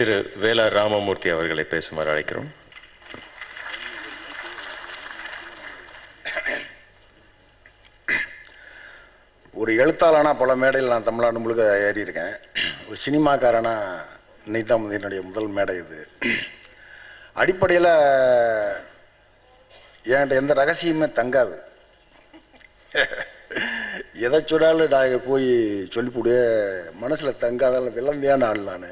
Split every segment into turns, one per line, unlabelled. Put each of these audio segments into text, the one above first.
திரு வேலா ராமமூர்த்தி அவர்களை பேசுமாறு அழைக்கிறோம்
ஒரு எழுத்தாளனா பல மேடையில் நான் தமிழ்நாடு முழுக்க ஏறி இருக்கேன் ஒரு சினிமாக்காரனா இன்னைக்கு தான் என்னுடைய முதல் மேடை இது அடிப்படையில் என்கிட்ட எந்த ரகசியமே தங்காது எதை சொன்னாலும் நான் போய் சொல்லிவிடு மனசில் தங்காதால விளந்தியான ஆள் நான்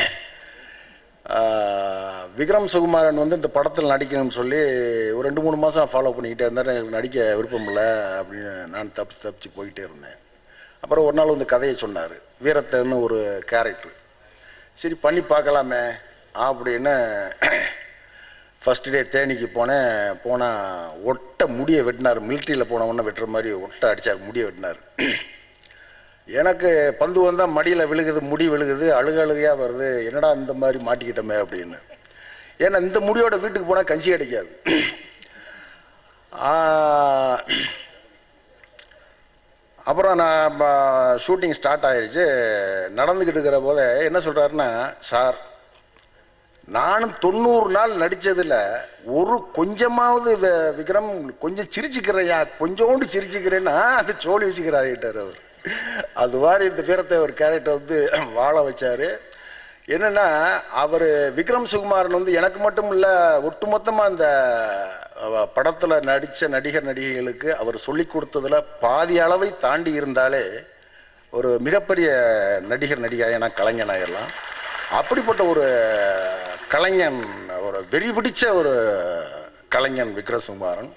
விக்ரம் சுகுமாரன் வந்து இந்த படத்தில் நடிக்கணும்னு சொல்லி ஒரு ரெண்டு மூணு மாதம் ஃபாலோ பண்ணிக்கிட்டே இருந்தார் எனக்கு நடிக்க விருப்பம் இல்லை அப்படின்னு நான் தப்பிச்சு தப்பிச்சு போயிட்டே இருந்தேன் அப்புறம் ஒரு நாள் வந்து கதையை சொன்னார் வீரத்தன்னு ஒரு கேரக்டர் சரி பண்ணி பார்க்கலாமே அப்படின்னு ஃபஸ்ட் டே தேனிக்கு போனேன் போனால் ஒட்டை முடியை வெட்டினார் மிலிட்ரியில் போன உடனே வெட்டுற மாதிரி ஒட்டை அடித்தார் முடியை வெட்டினார் எனக்கு பந்து வந்தால் மடியில் விழுகுது முடி விழுகுது அழுக அழுகையாக வருது என்னடா இந்த மாதிரி மாட்டிக்கிட்டோமே அப்படின்னு ஏன்னா இந்த முடியோட வீட்டுக்கு போனால் கஞ்சி கிடைக்காது ஆ, அப்புறம் நான் ஷூட்டிங் ஸ்டார்ட் ஆயிருச்சு நடந்துக்கிட்டு இருக்கிற போதே என்ன சொல்கிறாருன்னா சார் நானும் தொண்ணூறு நாள் நடித்ததில் ஒரு கொஞ்சமாவது வி- விக்ரம் கொஞ்சம் சிரிச்சுக்கிறேயா கொஞ்சோண்டு சிரிச்சுக்கிறேன்னா அது சோழி வச்சுக்கிறாருட்டார் அவர் அது மாதிரி இந்த வீரத்தை ஒரு கேரக்டர் வந்து வாழ வச்சாரு என்னன்னா அவர் விக்ரம் சுகுமாரன் வந்து எனக்கு மட்டும் இல்லை ஒட்டுமொத்தமாக அந்த படத்தில் நடித்த நடிகர் நடிகைகளுக்கு அவர் சொல்லி கொடுத்ததுல பாதி அளவை தாண்டி இருந்தாலே ஒரு மிகப்பெரிய நடிகர் நடிகையான கலைஞனாயிரலாம் அப்படிப்பட்ட ஒரு கலைஞன் ஒரு வெறி பிடிச்ச ஒரு கலைஞன் விக்ரசுகுமாரன்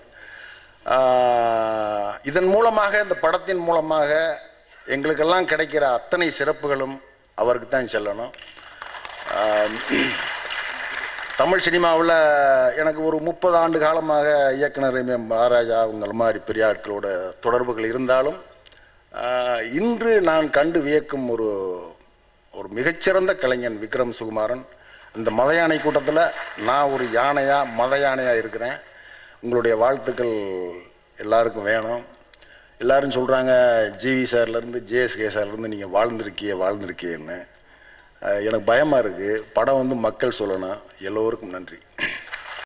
ஆஹ், இதன் மூலமாக இந்த படத்தின் மூலமாக எங்களுக்கெல்லாம் கிடைக்கிற அத்தனை சிறப்புகளும் அவருக்கு தான் செல்லணும் ஆஹ், தமிழ் சினிமாவில் எனக்கு ஒரு முப்பது ஆண்டு காலமாக இயக்குனர் எம் எம் மகாராஜா அவங்கள மாதிரி பெரிய ஆட்களோட தொடர்புகள் இருந்தாலும் ஆஹ், இன்று நான் கண்டு வியக்கும் ஒரு ஒரு மிகச்சிறந்த கலைஞன் விக்ரம் சுகுமாரன் இந்த மத யானை கூட்டத்தில் நான் ஒரு யானையாக மத யானையாக இருக்கிறேன் உங்களுடைய வாழ்த்துக்கள் எல்லாருக்கும் வேணும் எல்லாரும் சொல்கிறாங்க ஜிவி சார்லேருந்து ஜேஎஸ்கே சார்லேருந்து நீங்கள் வாழ்ந்திருக்கிய வாழ்ந்திருக்கியன்னு அஹ் எனக்கு பயமாக இருக்குது படம் வந்து மக்கள் சொல்லணும் எல்லோருக்கும் நன்றி